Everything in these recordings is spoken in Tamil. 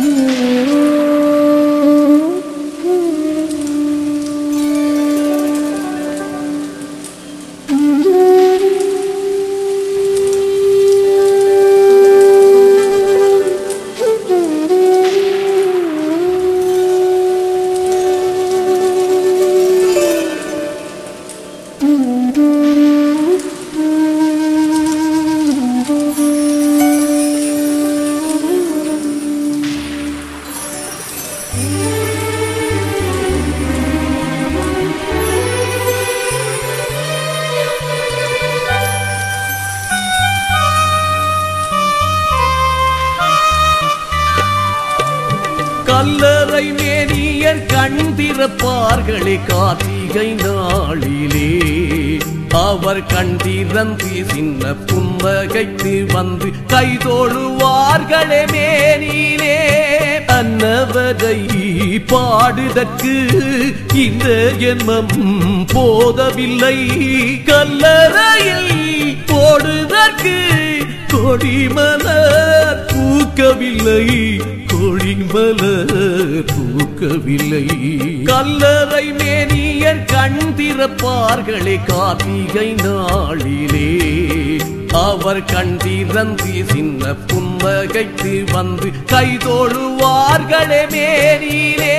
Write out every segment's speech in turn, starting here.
கல்லறை மேனியர் கண் திறப்பார்களே கார்த்திகை நாளிலே அவர் கண் திறந்து சின்ன புன்னகைத்து வந்து கைதோழுவார்களே மேனிலே அன்னவரை பாடுதற்கு இந்த ஜென்மம் போதவில்லை கல்லறையில் போடுதற்கு கொடிமலர் பூக்கவில்லை கொடிமலர் பூக்கவில்லை கல்லறை மேனியர் கண் திறப்பார்களே கார்த்திகை நாளிலே அவர் கண் திறந்து சின்ன புன்னகைத்து வந்து கைதோழுவார்களே மேனிலே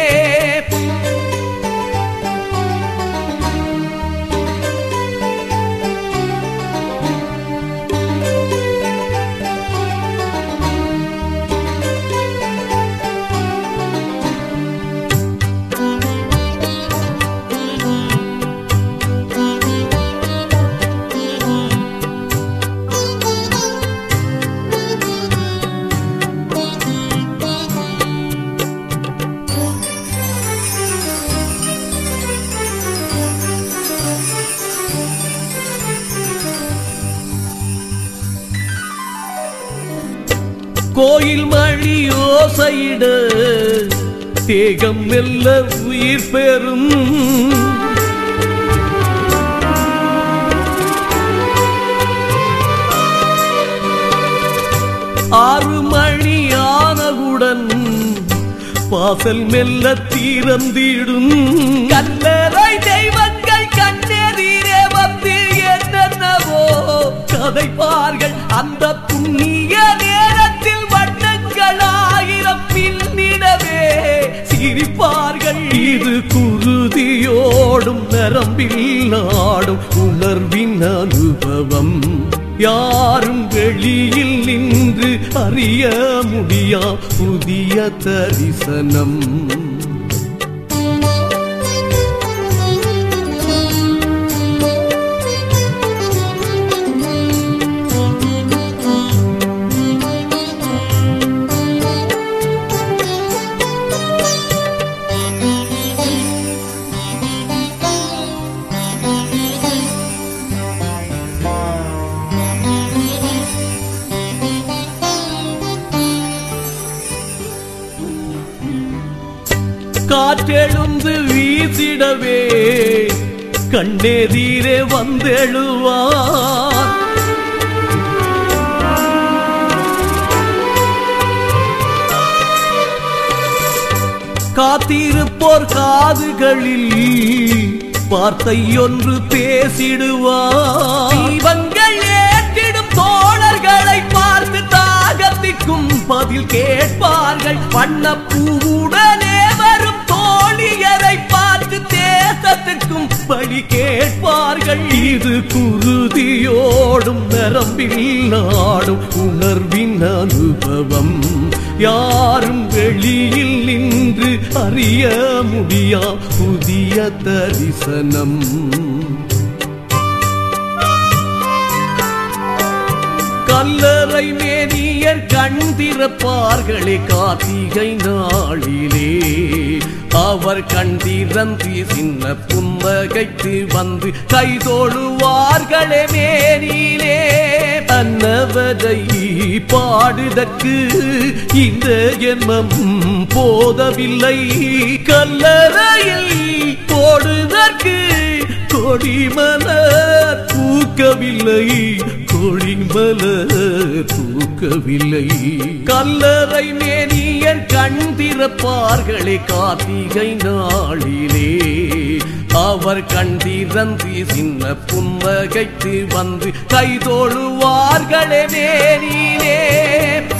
கோயில் மழி ஓசையிட தேகம் மெல்ல உயிர் பெறும் ஆறு மணி ஆனவுடன் வாசல் மெல்ல தீரந்திடும் கல்லறை தெய்வங்கள் கண்ணெதிரே வந்து என்னென்னவோ கதைப்பார்கள் அந்த புண்ணிய நேரத்தில் வண்ணங்கள் ஆயிரம் பின்னிடவே சிரிப்பார்கள் இது குருதியோடும் நரம்பில் நாடும் உணர்வின் அனுபவம் யாரும் வெளியில் நின்று அறிய முடியா புதிய தரிசனம் காற்றெழுந்து வீசிடவே கண்ணெதிரே வந்தெழுவார் காத்திருப்போர் காதுகளில் வார்த்தை ஒன்று பேசிடுவார் தீபங்கள் ஏற்றிடும் தோழர்களை பார்த்து தாகத்திற்கும் பதில் கேட்பார்கள் வண்ண பூவுடனே வரும் தோழியரை பார்த்து தேசத்திற்கும் பழி கேட்பார்கள் இது குருதியோடும் நரம்பில் நாடும் உணர்வின் அனுபவம் யாரும் வெளியில் நின்று அறிய முடியா புதிய தரிசனம் கல்லறை மேனியர் கண் திறப்பார்களே கார்த்திகை நாளிலே அவர் கண் திறந்து சின்ன புன்னகைத்து வந்து கைதோழுவார்களே மேனிலே அன்னவரை பாடுதற்கு இந்த ஜென்மம் போதவில்லை கல்லறையில் போடுதற்கு கொடிமலர் பூக்கவில்லை பொழிமலர் பூக்கவில்லை கல்லறை மேனியர் கண் திறப்பார்களே கார்த்திகை நாளிலே அவர் கண்டிரந்து சின்ன புன்னகைத்து வந்து கைதோழுவார்களே நேரிலே